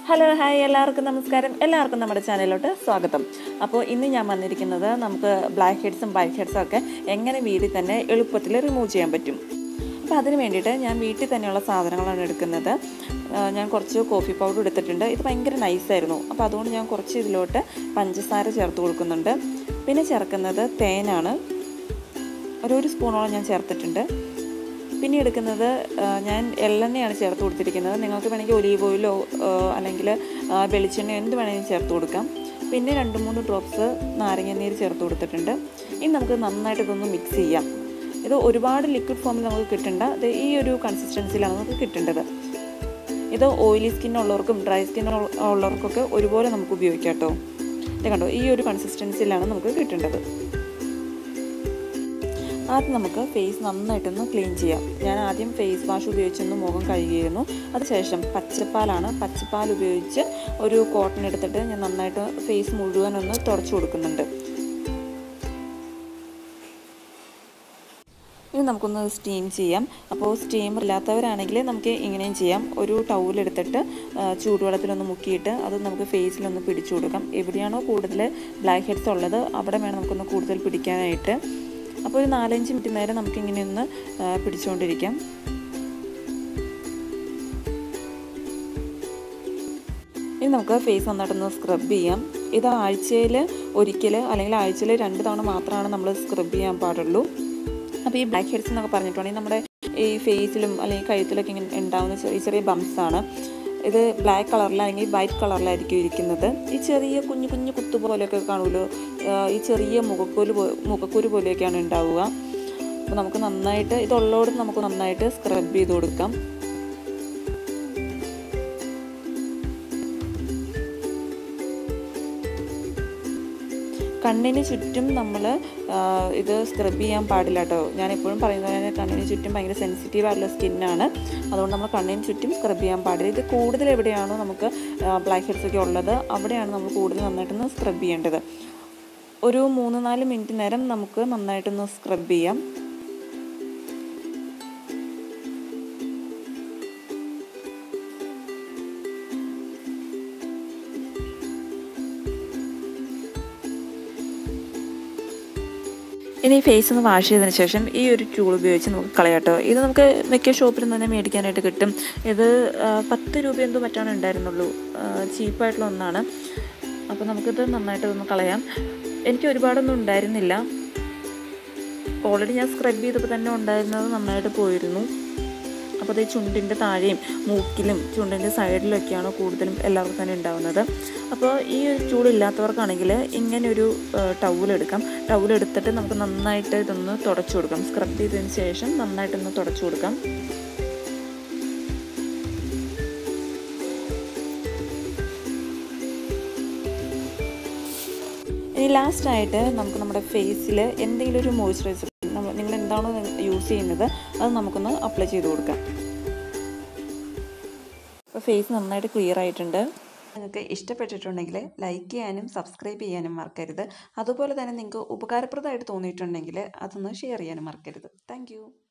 hello hi എല്ലാവർക്കും നമസ്കാരം എല്ലാവർക്കും നമ്മുടെ ചാനലിലോട്ട് സ്വാഗതം അപ്പോൾ ഇന്ന് ഞാൻ വന്നിരിക്കുന്നത് നമുക്ക് ബ്ലാക്ക് ഹെഡ്സും വൈറ്റ് ഹെഡ്സും ഒക്കെ എങ്ങനെ വീട്ടിൽ തന്നെ എളുപ്പത്തിൽ റിമൂവ് ചെയ്യാൻ പറ്റും അപ്പോൾ അതിന് വേണ്ടിയിട്ട് ഞാൻ വീട്ടിൽ തന്നെയുള്ള സാധനങ്ങളാണ് എടുക്കുന്നത് ആ, ഞാൻ കുറച്ച് കോഫി പൗഡർ എടുത്തിട്ടുണ്ട് ഇത് ഭയങ്കര നൈസായിരുന്നു അപ്പോൾ അതുകൊണ്ട് ഞാൻ കുറച്ച് ഇതിലോട്ട് പഞ്ചസാര ചേർത്ത് കൊടുക്കുന്നുണ്ട് പിന്നെ ചേർക്കുന്നത് തേനാണ് ഒരു ഒരു സ്പൂണോളം ഞാൻ ചേർത്തിട്ടുണ്ട് പിന്നെ എടുക്കുന്നത് ആ, ഞാൻ എള്ളെണ്ണയാണ് ചേർത്ത് കൊടുത്തിരിക്കുന്നത് നിങ്ങൾക്ക് വേണമെങ്കിൽ ഒലീവ് ഓയിലോ ആ, അല്ലെങ്കിൽ ആ, വെളിച്ചെണ്ണയോ എന്ത് വേണമെങ്കിലും ചേർത്ത് കൊടുക്കാം പിന്നെ രണ്ട് മൂന്ന് ഡ്രോപ്സ് നാരങ്ങാനീര് ചേർത്ത് കൊടുത്തിട്ടുണ്ട് ഇനി നമുക്ക് നന്നായിട്ട് ഇതൊന്ന് മിക്സ് ചെയ്യാം ഇത് ഒരുപാട് ലിക്വിഡ് ഫോമിൽ നമുക്ക് കിട്ടേണ്ട ഇത് ഈ ഒരു കൺസിസ്റ്റൻസിയിലാണ് നമുക്ക് കിട്ടേണ്ടത് ഇത് ഓയിലി സ്കിൻ ഉള്ളവർക്കും ഡ്രൈ സ്കിൻ ഉള്ളവർക്കൊക്കെ ഒരുപോലെ നമുക്ക് ഉപയോഗിക്കാം കേട്ടോ ഇത് കണ്ടോ ഈ ഒരു കൺസിസ്റ്റൻസിയിലാണ് നമുക്ക് കിട്ടേണ്ടത് ആദ്യം നമുക്ക് ഫേസ് നന്നായിട്ടൊന്ന് ക്ലീൻ ചെയ്യാം ഞാൻ ആദ്യം ഫേസ് വാഷ് ഉപയോഗിച്ചൊന്ന് മുഖം കഴുകിയിരുന്നു അതിനുശേഷം പച്ചപ്പാലാണ് പച്ചപ്പാൽ ഉപയോഗിച്ച് ഒരു കോട്ടൺ എടുത്തിട്ട് ഞാൻ നന്നായിട്ട് ഫേസ് മുഴുവൻ ഒന്ന് തുടച്ചു കൊടുക്കുന്നുണ്ട് ഇനി നമുക്കൊന്ന് സ്റ്റീം ചെയ്യാം അപ്പോൾ സ്റ്റീമർ ഇല്ലാത്തവരാണെങ്കിൽ നമുക്ക് ഇങ്ങനെയും ചെയ്യാം ഒരു ടൗലെടുത്തിട്ട് ചൂടുവെള്ളത്തിലൊന്ന് മുക്കിയിട്ട് അത് നമുക്ക് ഫേസിലൊന്ന് പിടിച്ചു കൊടുക്കാം എവിടെയാണോ കൂടുതൽ ബ്ലാക്ക് ഹെഡ്സ് ഉള്ളത് അവിടെ വേണം നമുക്കൊന്ന് കൂടുതൽ പിടിക്കാനായിട്ട് അപ്പോൾ ഒരു നാലഞ്ച് മിനിറ്റ് നേരം നമുക്കിങ്ങനെ ഒന്ന് ആ, പിടിച്ചുകൊണ്ടിരിക്കാം ഇനി നമുക്ക് ഫേസ് നന്നായിട്ടൊന്ന് സ്ക്രബ് ചെയ്യാം ഇത് ആഴ്ചയിൽ ഒരിക്കൽ അല്ലെങ്കിൽ ആഴ്ചയിൽ രണ്ട് തവണ മാത്രമാണ് നമ്മൾ സ്ക്രബ് ചെയ്യാൻ പാടുള്ളൂ അപ്പോൾ ഈ ബ്ലാക്ക് ഹെഡ്സ് എന്നൊക്കെ പറഞ്ഞിട്ടുണ്ടെങ്കിൽ നമ്മുടെ ഈ ഫേസിലും അല്ലെങ്കിൽ കഴുത്തിലൊക്കെ ഇങ്ങനെ ഉണ്ടാകുന്ന ചെറിയ ചെറിയ ബംസ് ആണ് ഇത് ബ്ലാക്ക് കളറിൽ അല്ലെങ്കിൽ വൈറ്റ് കളറിലായിരിക്കും ഇരിക്കുന്നത് ഈ ചെറിയ കുഞ്ഞു കുഞ്ഞു കുത്തു പോലെയൊക്കെ കാണുമല്ലോ ആ, ഈ ചെറിയ മുഖക്കുരു പോ മുഖക്കുരു പോലെയൊക്കെയാണ് ഉണ്ടാവുക അപ്പോൾ നമുക്ക് നന്നായിട്ട് ഇതുള്ളോട് നമുക്ക് നന്നായിട്ട് സ്ക്രബ് ചെയ്ത് കൊടുക്കാം കണ്ണിന് ചുറ്റും നമ്മൾ ഇത് സ്ക്രബ് ചെയ്യാൻ പാടില്ല കേട്ടോ ഞാൻ എപ്പോഴും പറയുന്നത് പോലെ കണ്ണിന് ചുറ്റും ഭയങ്കര സെൻസിറ്റീവ് ആയിട്ടുള്ള സ്കിന്നാണ് അതുകൊണ്ട് നമ്മൾ കണ്ണിന് ചുറ്റും സ്ക്രബ് ചെയ്യാൻ പാടില്ല ഇത് കൂടുതൽ എവിടെയാണോ നമുക്ക് ബ്ലാക്ക് ഹെഡ്സ് ഒക്കെ ഉള്ളത് അവിടെയാണ് നമ്മൾ കൂടുതൽ നന്നായിട്ടൊന്ന് സ്ക്രബ് ചെയ്യേണ്ടത് ഒരു മൂന്ന് നാല് മിനിറ്റ് നേരം നമുക്ക് നന്നായിട്ടൊന്ന് സ്ക്രബ് ചെയ്യാം ഇനി ഫേസ് ഒന്ന് വാഷ് ചെയ്തതിന് ശേഷം ഈ ഒരു ടൂൾ ഉപയോഗിച്ച് നമുക്ക് കളയാട്ടോ ഇത് നമുക്ക് മിക്ക ഷോപ്പിലും തന്നെ മേടിക്കാനായിട്ട് കിട്ടും ഇത് ആ, പത്ത് രൂപ എന്തോ മറ്റാണ് ഉണ്ടായിരുന്നുള്ളൂ ചീപ്പായിട്ടുള്ള ഒന്നാണ് അപ്പോൾ നമുക്കിത് നന്നായിട്ട് ഒന്ന് കളയാം എനിക്ക് ഒരുപാടൊന്നും ഉണ്ടായിരുന്നില്ല ഓൾറെഡി ഞാൻ സ്ക്രബ് ചെയ്തപ്പോൾ തന്നെ ഉണ്ടായിരുന്നത് നന്നായിട്ട് പോയിരുന്നു അപ്പോൾ അത് ചുണ്ടിൻ്റെ താഴെയും മൂക്കിലും ചുണ്ടിൻ്റെ സൈഡിലൊക്കെയാണ് കൂടുതലും എല്ലാവർക്കും തന്നെ ഉണ്ടാവുന്നത് അപ്പോൾ ഈ ഒരു ചൂടില്ലാത്തവർക്കാണെങ്കിൽ ഇങ്ങനെ ഒരു ടവൽ എടുക്കാം ടവൽ എടുത്തിട്ട് നമുക്ക് നന്നായിട്ട് ഇതൊന്ന് തുടച്ചു കൊടുക്കാം സ്ക്രബ് ചെയ്തതിന് ശേഷം നന്നായിട്ടൊന്ന് തുടച്ചു കൊടുക്കാം ഇനി ലാസ്റ്റായിട്ട് നമുക്ക് നമ്മുടെ ഫേസിൽ എന്തെങ്കിലും ഒരു മോയ്സ്ചറൈസർ നമ്മൾ നിങ്ങൾ എന്താണോ യൂസ് ചെയ്യുന്നത് അത് നമുക്കൊന്ന് അപ്ലൈ ചെയ്ത് കൊടുക്കാം അപ്പോൾ ഫേസ് നന്നായിട്ട് ക്ലിയർ ആയിട്ടുണ്ട് നിങ്ങൾക്ക് ഇഷ്ടപ്പെട്ടിട്ടുണ്ടെങ്കിൽ ലൈക്ക് ചെയ്യാനും സബ്സ്ക്രൈബ് ചെയ്യാനും മറക്കരുത് അതുപോലെ തന്നെ നിങ്ങൾക്ക് ഉപകാരപ്രദമായിട്ട് തോന്നിയിട്ടുണ്ടെങ്കിൽ അതൊന്ന് ഷെയർ ചെയ്യാനും മറക്കരുത് താങ്ക്